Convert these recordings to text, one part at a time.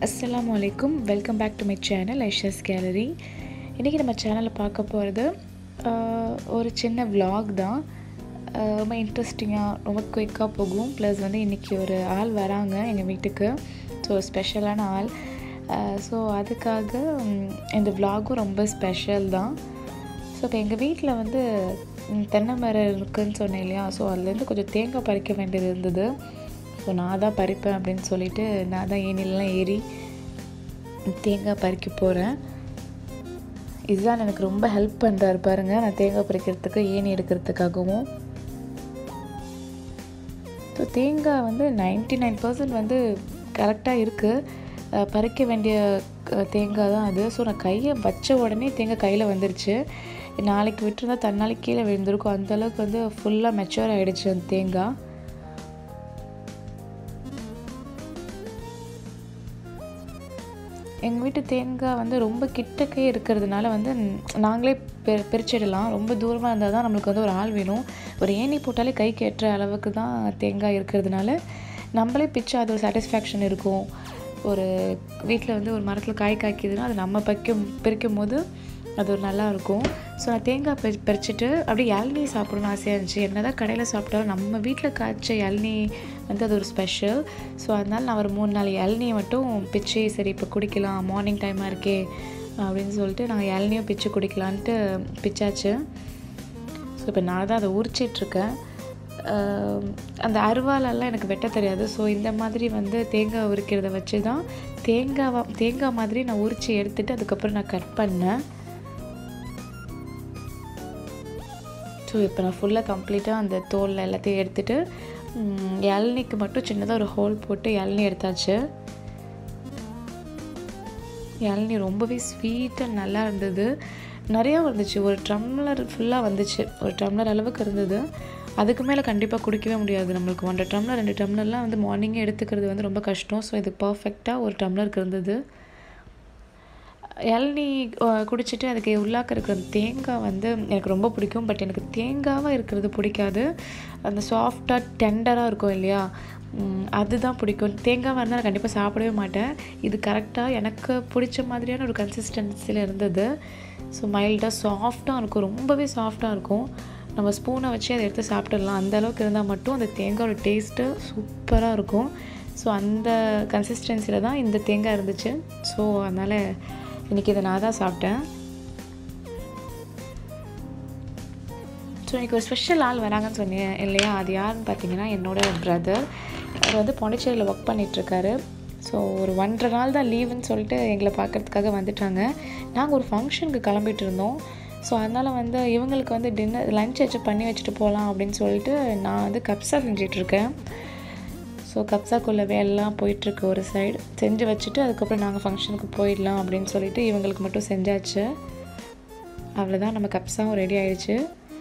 அஸ்ஸலாமு அலைக்கும் welcome back to my channel Aisha's gallery இன்றைக்கி நம்ம சேனலில் பார்க்க போகிறது ஒரு சின்ன vlog தான் ஆஹ் ரொம்ப இன்ட்ரெஸ்டிங்காக ரொம்ப குயிக்காக போகும் ப்ளஸ் வந்து இன்றைக்கி ஒரு ஆள் வராங்க எங்கள் வீட்டுக்கு ஸோ ஸ்பெஷலான ஆள் ஸோ அதுக்காக ம், இந்த vlog-உம் ரொம்ப ஸ்பெஷல் தான் ஸோ இப்போ எங்கள் வீட்டில் வந்து ம், தென்னை மரம் இருக்குன்னு சொன்னேன் இல்லையா ஸோ அதுலேருந்து கொஞ்சம் தேங்காய் பறிக்க வேண்டியது இருந்தது ஸோ நான் தான் பறிப்பேன் அப்படின்னு சொல்லிட்டு நான் தான் ஏனிலலாம் ஏறி தேங்காய் பறிக்க போகிறேன் இதுதான் எனக்கு ரொம்ப ஹெல்ப் பண்ணுறாரு பாருங்க நான் தேங்காய் பறிக்கிறதுக்கு ஏணி எடுக்கிறதுக்காகவும் ஸோ தேங்காய் வந்து 99% நைன் பர்சன்ட் வந்து கரெக்டாக இருக்குது பறிக்க வேண்டிய க- தேங்காய் தான் அது ஸோ நான் கையை வச்ச உடனே தேங்காய் கையில் வந்துருச்சு நாளைக்கு விட்டுருந்தா தன்னாளைக்கு கீழே விழுந்திருக்கும் அந்த அளவுக்கு வந்து ஃபுல்லாக மெச்சூர் ஆகிடுச்சு அந்த தேங்காய் எங்கள் வீட்டு தேங்காய் வந்து ரொம்ப கிட்டக்கே இருக்கிறதுனால வந்து ம், நாங்களே பெ பிரிச்சிடலாம் ரொம்ப தூரமாக இருந்தால் தான் நம்மளுக்கு வந்து ஒரு ஆள் வேணும் ஒரு ஏணி போட்டாலே கை கேட்டுற அளவுக்கு தான் தேங்காய் இருக்கிறதுனால நம்மளே பிச்சு அது ஒரு சாட்டிஸ்ஃபேக்ஷன் இருக்கும் ஒரு வீட்டில் வந்து ஒரு மரத்தில் காய் காய்க்குதுன்னா அது நம்ம பறிக்கும் பிரிக்கும் போது அது ஒரு நல்லா இருக்கும் ஸோ நான் தேங்காய் பறி பறிச்சுட்டு அப்படியே இளநீ சாப்பிடணும்னு ஆசையாக இருந்துச்சு என்ன தான் கடையில் சாப்பிட்டாலும் நம்ம வீட்டில் காய்ச்ச இளநீ வந்து அது ஒரு ஸ்பெஷல் ஸோ அதனால நான் ஒரு மூணு நாலு இளநியை மட்டும் பிச்சு சரி இப்போ குடிக்கலாம் மார்னிங் டைமாக இருக்கே அப்படின்னு சொல்லிட்டு நாங்கள் இளநியும் பிச்சு குடிக்கலான்ட்டு பிச்சாச்சு ஸோ இப்போ நான் தான் அதை உரிச்சிட்ருக்கேன் அந்த அருவாலெல்லாம் எனக்கு வெட்ட தெரியாது ஸோ இந்த மாதிரி வந்து தேங்காய் உரிக்கிறத வச்சு தான் தேங்காய் தேங்காய் மாதிரி நான் உரித்து எடுத்துட்டு அதுக்கப்புறம் நான் கட் பண்ணேன் ஸோ இப்போ நான் ஃபுல்லாக கம்ப்ளீட்டாக அந்த தோல் எல்லாத்தையும் எடுத்துட்டு ம், இளநிக்கு மட்டும் சின்னதாக ஒரு ஹோல் போட்டு இளநீ எடுத்தாச்சு இளநீ ரொம்பவே ஸ்வீட்டாக நல்லா இருந்தது நிறையா வந்துச்சு ஒரு டம்ளர் ஃபுல்லாக வந்துச்சு ஒரு டம்ளர் அளவுக்கு இருந்தது அதுக்கு மேலே கண்டிப்பாக குடிக்கவே முடியாது நம்மளுக்கு ஒன்றரை டம்ளர் ரெண்டு டம்ளர்லாம் வந்து மார்னிங்கே எடுத்துக்கிறது வந்து ரொம்ப கஷ்டம் ஸோ இது பர்ஃபெக்டாக ஒரு டம்ளருக்கு இருந்தது இளநீ அஹ், குடிச்சிட்டு அதுக்கு உள்ளாக்க இருக்கிற அந்த தேங்காய் வந்து எனக்கு ரொம்ப பிடிக்கும் பட் எனக்கு தேங்காவாக இருக்கிறது பிடிக்காது அந்த சாஃப்டாக டெண்டராக இருக்கும் இல்லையா ம், அதுதான் பிடிக்கும் தேங்காவாக இருந்தால் நான் கண்டிப்பாக சாப்பிடவே மாட்டேன் இது கரெக்டாக எனக்கு பிடிச்ச மாதிரியான ஒரு கன்சிஸ்டன்சியில் இருந்தது ஸோ மைல்டாக சாஃப்டாக இருக்கும் ரொம்பவே சாஃப்டாக இருக்கும் நம்ம ஸ்பூனை வச்சு அதை எடுத்து சாப்பிட்டுடலாம் அந்த அளவுக்கு இருந்தால் மட்டும் அந்த தேங்காயோட டேஸ்ட்டு சூப்பராக இருக்கும் ஸோ அந்த கன்சிஸ்டன்சியில் தான் இந்த தேங்காய் இருந்துச்சு ஸோ அதனால் இன்றைக்கி இதை நான் தான் சாப்பிட்டேன் ஸோ இன்றைக்கி ஒரு ஸ்பெஷல் ஆள் வராங்கன்னு சொன்னேன் இல்லையா அது யாருன்னு பார்த்தீங்கன்னா என்னோட பிரதர் அவர் வந்து பாண்டிச்சேரியில் ஒர்க் பண்ணிகிட்ருக்காரு ஸோ ஒரு ஒன்றரை நாள் தான் லீவுன்னு சொல்லிட்டு எங்களை பார்க்கறதுக்காக வந்துட்டாங்க நாங்கள் ஒரு ஃபங்க்ஷனுக்கு கிளம்பிட்டு இருந்தோம் ஸோ அதனால் வந்து இவங்களுக்கு வந்து டின்னர் லஞ்ச் வச்சு பண்ணி வச்சுட்டு போகலாம் அப்படின்னு சொல்லிட்டு நான் வந்து கப்ஸா செஞ்சிட்ருக்கேன் ஸோ கப்ஸாக்குள்ள வேலைலாம் போயிட்டுருக்கு ஒரு சைடு செஞ்சு வச்சுட்டு அதுக்கப்புறம் நாங்கள் ஃபங்க்ஷனுக்கு போயிடலாம் அப்படின்னு சொல்லிட்டு இவங்களுக்கு மட்டும் செஞ்சாச்சு அவ்வளோதான் நம்ம கப்ஸாவும் ரெடி ஆயிடுச்சு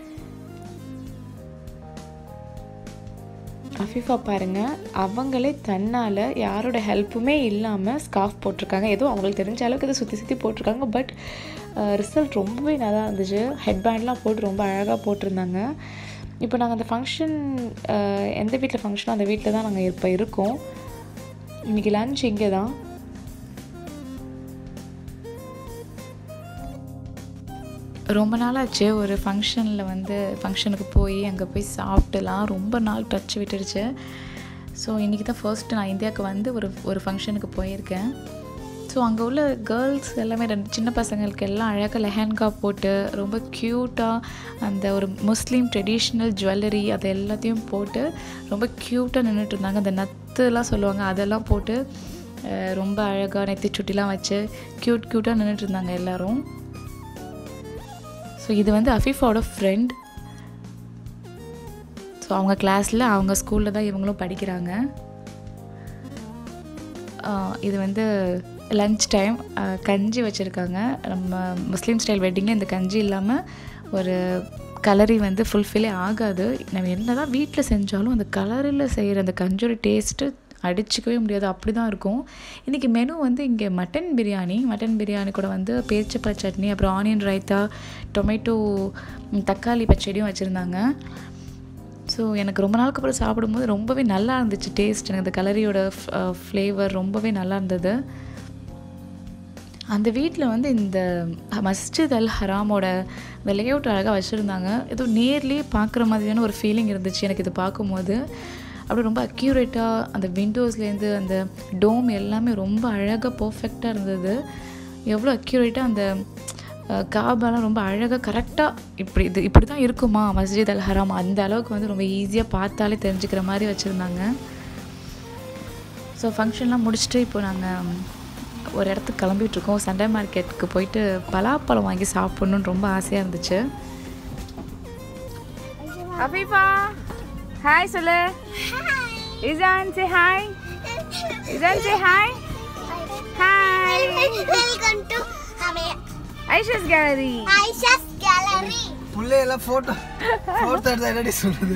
அஃபிஃபா பாருங்க அவங்களே தன்னால் யாரோட ஹெல்ப்புமே இல்லாமல் ஸ்கார்ஃப் போட்டிருக்காங்க ஏதோ அவங்களுக்கு தெரிஞ்ச அளவுக்கு இதை சுற்றி சுற்றி போட்டிருக்காங்க பட் ரிசல்ட் ரொம்பவே நல்லா இருந்துச்சு ஹெட் பேண்ட்லாம் போட்டு ரொம்ப அழகாக போட்டிருந்தாங்க இப்போ நாங்கள் அந்த ஃபங்க்ஷன் எந்த வீட்டில் ஃபங்க்ஷனோ அந்த வீட்டில் தான் நாங்கள் இப்போ இருக்கோம் இன்றைக்கி லன்ச் இங்கே தான் ரொம்ப நாளாச்சு ஒரு ஃபங்க்ஷனில் வந்து ஃபங்க்ஷனுக்கு போய் அங்கே போய் சாப்பிட்டுலாம் ரொம்ப நாள் டச் விட்டுடுச்சு ஸோ இன்றைக்கி தான் ஃபர்ஸ்ட்டு நான் இந்தியாவுக்கு வந்து ஒரு ஒரு ஃபங்க்ஷனுக்கு போயிருக்கேன் ஸோ அங்கே உள்ள கேர்ள்ஸ் எல்லாமே ரெண்டு சின்ன பசங்களுக்கு எல்லாம் அழகாக லெஹங்கா போட்டு ரொம்ப க்யூட்டாக அந்த ஒரு முஸ்லீம் ட்ரெடிஷ்னல் ஜுவல்லரி அது எல்லாத்தையும் போட்டு ரொம்ப க்யூட்டாக நின்றுட்டு இருந்தாங்க அந்த நத்துலாம் சொல்லுவாங்க அதெல்லாம் போட்டு அஹ், ரொம்ப அழகாக நெத்தி சுட்டிலாம் வச்சு க்யூட் க்யூட்டாக நின்றுட்டு இருந்தாங்க எல்லோரும் ஸோ இது வந்து அஃபீஃபாவோட ஃப்ரெண்ட் ஸோ அவங்க கிளாஸில் அவங்க ஸ்கூலில் தான் இவங்களும் படிக்கிறாங்க ஆஹ் இது வந்து லன்ச் டைம் கஞ்சி வச்சுருக்காங்க நம்ம முஸ்லீம் ஸ்டைல் வெட்டிங்கில் இந்த கஞ்சி இல்லாமல் ஒரு கலரி வந்து ஃபுல்ஃபில்லே ஆகாது நம்ம என்ன தான் வீட்டில் செஞ்சாலும் அந்த கலரில் செய்கிற அந்த கஞ்சியோட டேஸ்ட்டு அடிச்சுக்கவே முடியாது அப்படி தான் இருக்கும் இன்றைக்கி மெனு வந்து இங்கே மட்டன் பிரியாணி மட்டன் பிரியாணி கூட வந்து பேரிச்சப்பழ சட்னி அப்புறம் ஆனியன் ரைத்தா டொமேட்டோ ம், தக்காளி பச்சடியும் வச்சுருந்தாங்க ஸோ எனக்கு ரொம்ப நாளுக்கு அப்புறம் சாப்பிடும்போது ரொம்பவே நல்லா இருந்துச்சு டேஸ்ட் எனக்கு அந்த கலரியோட ஃப்ளேவர் ரொம்பவே நல்லா இருந்தது அந்த வீட்டில் வந்து இந்த மஸ்ஜித் அல் ஹராமோட இந்த லேஅவுட் அழகாக வச்சுருந்தாங்க ஏதோ நேர்லேயே பார்க்குற மாதிரியான ஒரு ஃபீலிங் இருந்துச்சு எனக்கு இது பார்க்கும்போது அப்படி ரொம்ப அக்யூரேட்டாக அந்த விண்டோஸ்லேருந்து அந்த டோம் எல்லாமே ரொம்ப அழகாக பர்ஃபெக்டாக இருந்தது எவ்வளோ அக்யூரேட்டாக அந்த அஹ், காபாலாம் ரொம்ப அழகாக கரெக்டாக இப்படி இது இப்படி தான் இருக்குமா மஸ்ஜித் அல் ஹராம் அந்த அளவுக்கு வந்து ரொம்ப ஈஸியாக பார்த்தாலே தெரிஞ்சுக்கிற மாதிரி வச்சுருந்தாங்க ஸோ ஃபங்க்ஷன்லாம் முடிச்சுட்டு இப்போ நாங்கள் ஒரு இடத்துக்கு கிளம்பிட்டுருக்கோம் சண்டே மார்க்கெட்டுக்கு போயிட்டு பலாப்பழம் வாங்கி சாப்பிட்ணுன்னு ரொம்ப ஆசையாக இருந்துச்சு அஃபீஃபா ஹாய் சொல்லு Izaan say hi Izaan say hi hi welcome to Aisha's gallery Aisha's gallery பிள்ளையெல்லாம் ஃபோட்டோ ஃபோட்டோ எடுத்தா என்னடி சொல்லுது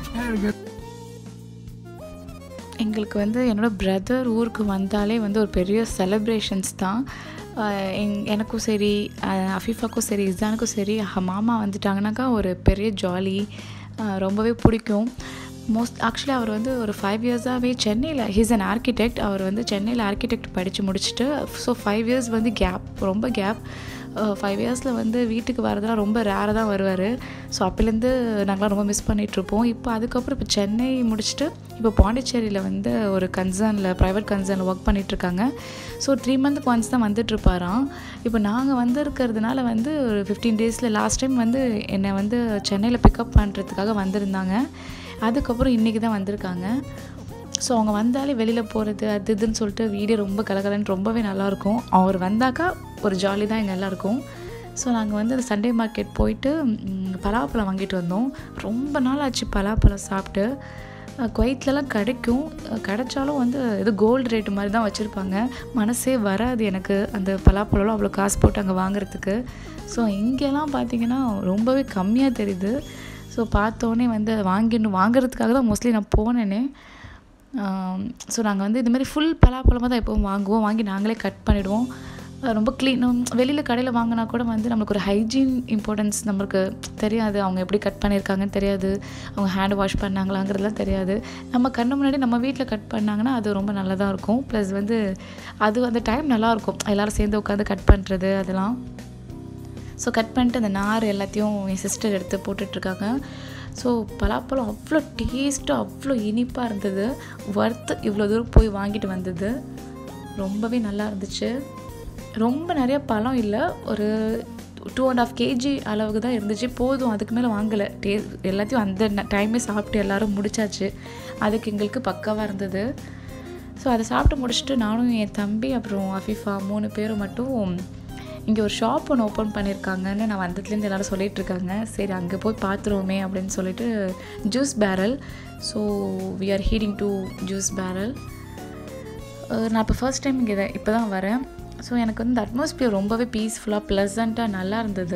எங்களுக்கு வந்து என்னோடய பிரதர் ஊருக்கு வந்தாலே வந்து ஒரு பெரிய செலிப்ரேஷன்ஸ் தான் ஆஹ் எங் எனக்கும் சரி ஆஹ் அஃபீஃபாக்கும் சரி இசானுக்கும் சரி அஹ் மாமா வந்துட்டாங்கனாக்கா ஒரு பெரிய ஜாலி ரொம்பவே பிடிக்கும் மோஸ்ட் ஆக்சுவலி அவர் வந்து ஒரு ஃபைவ் இயர்ஸாகவே சென்னையில் ஹீஸ் அன் ஆர்கிடெக்ட் அவர் வந்து சென்னையில் ஆர்கிடெக்ட் படித்து முடிச்சுட்டு ஸோ ஃபைவ் இயர்ஸ் வந்து கேப் ரொம்ப கேப் ஃபைவ் இயர்ஸில் வந்து வீட்டுக்கு வரதெல்லாம் ரொம்ப ரேராக தான் வருவார் ஸோ அப்போலேருந்து நாங்களாம் ரொம்ப மிஸ் பண்ணிகிட்ருப்போம் இப்போ அதுக்கப்புறம் இப்போ சென்னை முடிச்சுட்டு இப்போ பாண்டிச்சேரியில் வந்து ஒரு கன்சர்னில் ப்ரைவேட் கன்சர்னில் ஒர்க் பண்ணிகிட்ருக்காங்க ஸோ த்ரீ மந்த்துக்கு ஒன்ஸ் தான் வந்துட்டுருப்பாராம் இப்போ நாங்கள் வந்திருக்கிறதுனால வந்து ஒரு ஃபிஃப்டீன் டேஸில் லாஸ்ட் டைம் வந்து என்னை வந்து சென்னையில் பிக்கப் பண்ணுறதுக்காக வந்திருந்தாங்க அதுக்கப்புறம் இன்றைக்கி தான் வந்திருக்காங்க ஸோ அவங்க வந்தாலே வெளியில் போகிறது அது இதுன்னு சொல்லிட்டு வீடியோ ரொம்ப கலகலன்னு ரொம்பவே நல்லாயிருக்கும் அவர் வந்தாக்கா ஒரு ஜாலி தான் எங்கள் எல்லாருக்கும் ஸோ நாங்கள் வந்து அந்த சண்டே மார்க்கெட் போயிட்டு ம், பலாப்பழம் வாங்கிட்டு வந்தோம் ரொம்ப நாள் ஆச்சு பலாப்பழம் சாப்பிட்டு அஹ், குவைத்லலாம் கிடைக்கும் அஹ், கிடைச்சாலும் வந்து இது கோல்டு ரேட்டு மாதிரி தான் வச்சுருப்பாங்க மனசே வராது எனக்கு அந்த பலாப்பழம்லாம் அவ்வளோ காசு போட்டு அங்கே வாங்குறதுக்கு ஸோ இங்கெல்லாம் பார்த்தீங்கன்னா ரொம்பவே கம்மியாக தெரியுது ஸோ பார்த்தோன்னே வந்து வாங்கிடணும் வாங்குறதுக்காக தான் மோஸ்ட்லி நான் போனேனே ஸோ நாங்கள் வந்து இதுமாதிரி ஃபுல் பலாப்பழமாக தான் எப்பவும் வாங்குவோம் வாங்கி நாங்களே கட் பண்ணிவிடுவோம் அஹ் ரொம்ப க்ளீன் வெளியில் கடையில் வாங்கினா கூட வந்து நம்மளுக்கு ஒரு ஹைஜீன் இம்பார்ட்டன்ஸ் நம்மளுக்கு தெரியாது அவங்க எப்படி கட் பண்ணியிருக்காங்கன்னு தெரியாது அவங்க ஹேண்ட் வாஷ் பண்ணாங்களாங்கிறதுலாம் தெரியாது நம்ம கண்ணு முன்னாடி நம்ம வீட்டில் கட் பண்ணாங்கன்னா அது ரொம்ப நல்லா தான் இருக்கும் ப்ளஸ் வந்து அது அந்த டைம் நல்லாயிருக்கும் எல்லோரும் சேர்ந்து உட்காந்து கட் பண்ணுறது அதெல்லாம் ஸோ கட் பண்ணிட்டு அந்த நார் எல்லாத்தையும் என் சிஸ்டர் எடுத்து போட்டுட்ருக்காங்க ஸோ பலாப்பழம் அவ்வளோ டேஸ்ட்டாக அவ்வளோ இனிப்பாக இருந்தது ஒர்த்து இவ்வளோ தூரம் போய் வாங்கிட்டு வந்தது ரொம்பவே நல்லா இருந்துச்சு ரொம்ப நிறைய பழம் இல்லை ஒரு டூ அண்ட் ஆஃப் கேஜி அளவுக்கு தான் இருந்துச்சு போதும் அதுக்கு மேலே வாங்கலை டே எல்லாத்தையும் அந்த டைமே சாப்பிட்டு எல்லாரும் முடிச்சாச்சு அதுக்கு எங்களுக்கு பக்காவாக இருந்தது ஸோ அதை சாப்பிட்டு முடிச்சுட்டு நானும் என் தம்பி அப்புறம் அஃபீஃபா மூணு பேரும் மட்டும் இங்கே ஒரு ஷாப் ஒன்று ஓப்பன் பண்ணியிருக்காங்கன்னு நான் வந்ததுலேருந்து எல்லோரும் சொல்லிட்டு இருக்காங்க சரி அங்கே போய் பார்த்துருவோமே அப்படின்னு சொல்லிட்டு juice barrel so we are heading to juice barrel நான் இப்போ ஃபர்ஸ்ட் டைம் இங்கே இப்போ தான் வரேன் ஸோ எனக்கு வந்து இந்த அட்மாஸ்பியர் ரொம்பவே பீஸ்ஃபுல்லாக ப்ளசண்ட்டாக நல்லா இருந்தது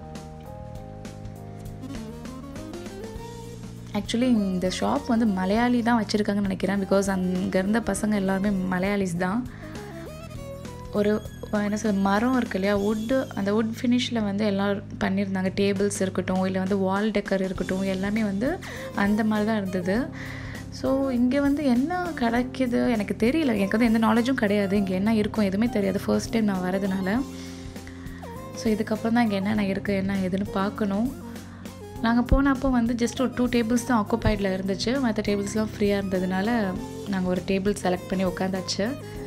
ஆக்சுவலி இந்த ஷாப் வந்து மலையாளி தான் வச்சுருக்காங்கன்னு நினைக்கிறேன் பிகாஸ் அங்கே இருந்த பசங்க எல்லாருமே மலையாளிஸ் தான் ஒரு என்ன சொல்ல மரம் இருக்கு இல்லையா வுட்டு அந்த வுட் ஃபினிஷில் வந்து எல்லாம் பண்ணியிருந்தாங்க டேபிள்ஸ் இருக்கட்டும் இல்லை வந்து வால் டெக்கர் இருக்கட்டும் எல்லாமே வந்து அந்த மாதிரி தான் இருந்தது ஸோ இங்கே வந்து என்ன கிடைக்கிது எனக்கு தெரியல எனக்கு வந்து எந்த நாலேஜும் கிடையாது இங்கே என்ன இருக்கும் எதுவுமே தெரியாது ஃபர்ஸ்ட் டைம் நான் வரதுனால ஸோ இதுக்கப்புறம் தான் இங்கே என்னென்ன இருக்குது என்ன ஏதுன்னு பார்க்கணும் நாங்கள் போனப்போ வந்து ஜஸ்ட் ஒரு டூ டேபிள்ஸ் தான் ஆக்குபைடில் இருந்துச்சு மற்ற டேபிள்ஸ்லாம் ஃப்ரீயாக இருந்ததுனால நாங்கள் ஒரு டேபிள் செலக்ட் பண்ணி உட்காந்தாச்சு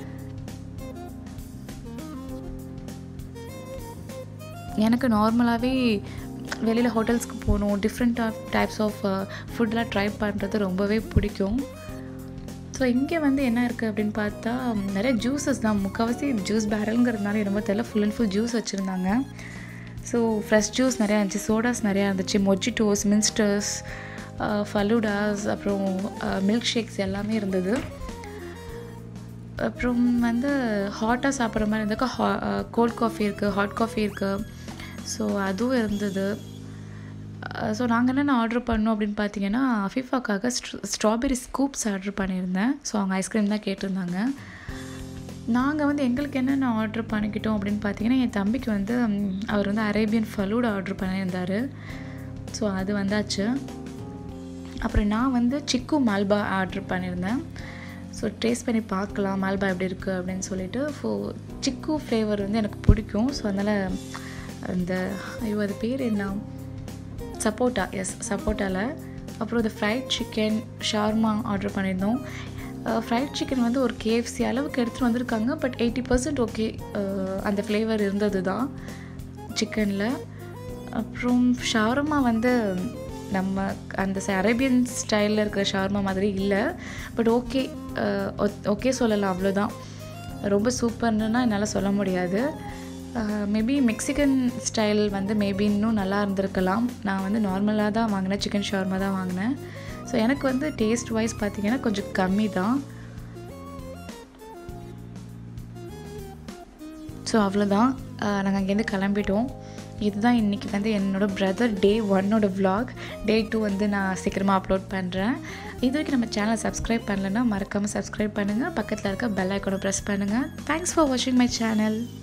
எனக்கு நார்மலாகவே வெளியில் ஹோட்டல்ஸ்க்கு போகணும் டிஃப்ரெண்ட் டைப்ஸ் ஆஃப் ஃபுட்லாம் ட்ரை பண்ணுறது ரொம்பவே பிடிக்கும் ஸோ இங்கே வந்து என்ன இருக்குது அப்படின்னு பார்த்தா நிறைய ஜூஸஸ் தான் முக்கால்வாசி ஜூஸ் பேரலுங்கிறதுனால ரொம்ப தெரியல ஃபுல் அண்ட் ஃபுல் ஜூஸ் வச்சுருந்தாங்க ஸோ ஃப்ரெஷ் ஜூஸ் நிறையா இருந்துச்சு சோடாஸ் நிறையா இருந்துச்சு மொஜிட்டோஸ் மின்ஸ்டர்ஸ் ஃபலூடாஸ் அப்புறம் மில்க் ஷேக்ஸ் எல்லாமே இருந்தது அப்புறம் வந்து ஹாட்டாக சாப்பிட்ற மாதிரி இருந்தாக்கா ஹா கோல்ட் காஃபி இருக்குது ஹாட் காஃபி இருக்குது ஸோ அதுவும் இருந்தது ஸோ நாங்கள் என்னென்ன ஆர்டர் பண்ணோம் அப்படின்னு பார்த்தீங்கன்னா அஃபிஃபாக்காக ஸ்ட்ராபெரி ஸ்கூப்ஸ் ஆர்டர் பண்ணியிருந்தேன் ஸோ அவங்க ஐஸ்கிரீம் தான் கேட்டிருந்தாங்க நாங்கள் வந்து எங்களுக்கு என்னென்ன ஆர்டர் பண்ணிக்கிட்டோம் அப்படின்னு பார்த்தீங்கன்னா என் தம்பிக்கு வந்து ம், அவர் வந்து அரேபியன் ஃபலூட் ஆர்டர் பண்ணியிருந்தார் ஸோ அது வந்தாச்சு அப்புறம் நான் வந்து சிக்கு மால்பா ஆர்டர் பண்ணியிருந்தேன் ஸோ ஸோ டேஸ்ட் பண்ணி பார்க்கலாம் மால்பா எப்படி இருக்குது அப்படின்னு சொல்லிட்டு ஸோ சிக்கு ஃப்ளேவர் வந்து எனக்கு பிடிக்கும் ஸோ அதனால் அந்த ஐயோ அது பேர் என்ன சப்போட்டா எஸ் சப்போட்டாவில் அப்புறம் இந்த ஃப்ரைட் சிக்கன் ஷார்மா ஆர்டர் பண்ணியிருந்தோம் ஃப்ரைட் சிக்கன் வந்து ஒரு கேஎஃப்சி அளவுக்கு எடுத்துகிட்டு வந்திருக்காங்க பட் எயிட்டி பர்சன்ட் ஓகே அந்த ஃப்ளேவர் இருந்தது தான் சிக்கனில் அப்புறம் ஷவர்மா வந்து நம்ம அந்த அரேபியன் ஸ்டைலில் இருக்கிற ஷவர்மா மாதிரி இல்லை பட் ஓகே ஓகே சொல்லலாம் அவ்வளோதான் ரொம்ப சூப்பர்னுனா என்னால் சொல்ல முடியாது மேபி மெக்சிகன் ஸ்டைல் வந்து மேபி இன்னும் நல்லா இருந்திருக்கலாம் நான் வந்து நார்மலாக தான் வாங்கினேன் சிக்கன் ஷவர்மா தான் வாங்கினேன் ஸோ எனக்கு வந்து டேஸ்ட் வைஸ் பார்த்தீங்கன்னா கொஞ்சம் கம்மி தான் ஸோ அவ்வளோதான் நாங்கள் அங்கேருந்து கிளம்பிட்டோம் இதுதான் இன்றைக்கி வந்து என்னோடய பிரதர் டே ஒன்னோட vlog டே டூ வந்து நான் சீக்கிரமாக அப்லோட் பண்ணுறேன் இது வரைக்கும் நம்ம சேனலை சப்ஸ்கிரைப் பண்ணலைன்னா மறக்காமல் சப்ஸ்கிரைப் பண்ணுங்கள் பக்கத்தில் இருக்க பெல் ஐக்கானை ப்ரெஸ் பண்ணுங்கள் தேங்க்ஸ் ஃபார் வாட்சிங் மை சேனல்